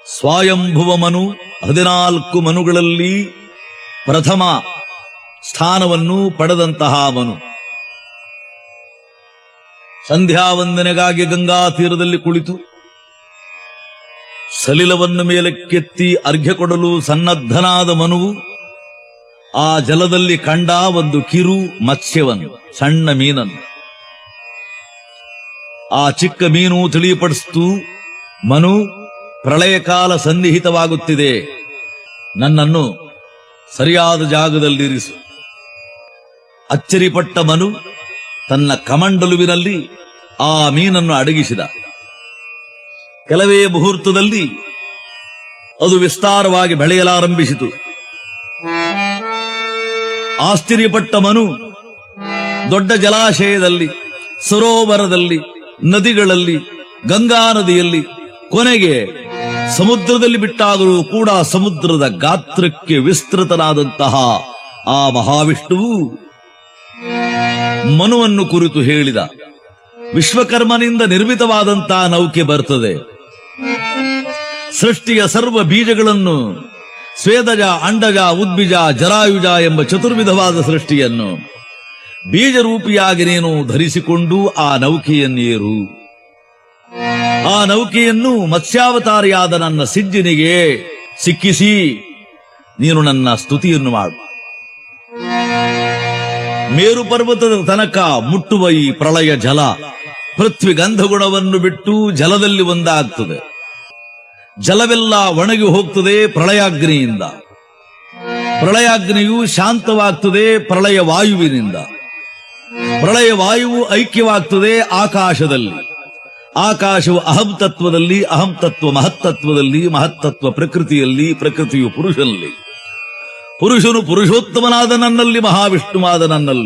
ಸ್ವಾಯಂಭುವ ಮನು ಹದಿನಾಲ್ಕು ಮನುಗಳಲ್ಲಿ ಪ್ರಥಮ ಸ್ಥಾನವನ್ನು ಪಡೆದಂತಹ ಮನು ಸಂಧ್ಯಾ ವಂದನೆಗಾಗಿ ಗಂಗಾ ತೀರದಲ್ಲಿ ಕುಳಿತು ಸಲಿಲವನ್ನು ಮೇಲಕ್ಕೆತ್ತಿ ಅರ್ಘ್ಯ ಕೊಡಲು ಸನ್ನದ್ಧನಾದ ಮನುವು ಆ ಜಲದಲ್ಲಿ ಕಂಡ ಒಂದು ಕಿರು ಮತ್ಸ್ಯವನ್ನು ಸಣ್ಣ ಮೀನನ್ನು ಆ ಚಿಕ್ಕ ಮೀನು ತಿಳಿಪಡಿಸ್ತು ಮನು ಪ್ರಳಯ ಕಾಲ ಸನ್ನಿಹಿತವಾಗುತ್ತಿದೆ ನನ್ನನ್ನು ಸರಿಯಾದ ಜಾಗದಲ್ಲಿರಿಸು ಅಚ್ಚರಿಪಟ್ಟ ಮನು ತನ್ನ ಕಮಂಡಲುವಿನಲ್ಲಿ ಆ ಮೀನನ್ನು ಅಡಗಿಸಿದ ಕೆಲವೇ ಮುಹೂರ್ತದಲ್ಲಿ ಅದು ವಿಸ್ತಾರವಾಗಿ ಬೆಳೆಯಲಾರಂಭಿಸಿತು ಆಶ್ಚರ್ಯಪಟ್ಟ ಮನು ದೊಡ್ಡ ಜಲಾಶಯದಲ್ಲಿ ಸರೋವರದಲ್ಲಿ ನದಿಗಳಲ್ಲಿ ಗಂಗಾ ನದಿಯಲ್ಲಿ ಕೊನೆಗೆ ಸಮುದ್ರದಲ್ಲಿ ಬಿಟ್ಟಾದರೂ ಕೂಡ ಸಮುದ್ರದ ಗಾತ್ರಕ್ಕೆ ವಿಸ್ತೃತನಾದಂತಹ ಆ ಮಹಾವಿಷ್ಣುವು ಮನುವನ್ನು ಕುರಿತು ಹೇಳಿದ ವಿಶ್ವಕರ್ಮನಿಂದ ನಿರ್ಮಿತವಾದಂತಹ ನೌಕೆ ಬರ್ತದೆ ಸೃಷ್ಟಿಯ ಸರ್ವ ಬೀಜಗಳನ್ನು ಸ್ವೇದಜ ಅಂಡಜ ಉದ್ಬಿಜ ಜರಾಯುಜ ಎಂಬ ಚತುರ್ವಿಧವಾದ ಸೃಷ್ಟಿಯನ್ನು ಬೀಜರೂಪಿಯಾಗಿ ನೀನು ಧರಿಸಿಕೊಂಡು ಆ ನೌಕೆಯನ್ನೇರು ಆ ನೌಕೆಯನ್ನು ಮತ್ಸ್ಯಾವತಾರಿಯಾದ ನನ್ನ ಸಿಜ್ಜನಿಗೆ ಸಿಕ್ಕಿಸಿ ನೀನು ನನ್ನ ಸ್ತುತಿಯನ್ನು ಮಾಡು ಮೇರು ಪರ್ವತದ ತನಕ ಮುಟ್ಟುವ ಈ ಪ್ರಳಯ ಜಲ ಪೃಥ್ವಿ ಗಂಧಗುಣವನ್ನು ಬಿಟ್ಟು ಜಲದಲ್ಲಿ ಒಂದಾಗ್ತದೆ ಜಲವೆಲ್ಲ ಒಣಗಿ ಹೋಗ್ತದೆ ಪ್ರಳಯಾಗ್ನಿಯಿಂದ ಪ್ರಳಯಾಗ್ನಿಯು ಶಾಂತವಾಗ್ತದೆ ಪ್ರಳಯ ವಾಯುವಿನಿಂದ ಪ್ರಳಯ ವಾಯುವು ಐಕ್ಯವಾಗ್ತದೆ ಆಕಾಶದಲ್ಲಿ ಆಕಾಶವು ಅಹಂ ತತ್ವದಲ್ಲಿ ಅಹಂ ತತ್ವ ಮಹತ್ತತ್ವದಲ್ಲಿ ಮಹತ್ತತ್ವ ಪ್ರಕೃತಿಯಲ್ಲಿ ಪ್ರಕೃತಿಯು ಪುರುಷನಲ್ಲಿ ಪುರುಷನು ಪುರುಷೋತ್ತಮನಾದ ನನ್ನಲ್ಲಿ ಮಹಾವಿಷ್ಣುವಾದ ನನ್ನಲ್ಲಿ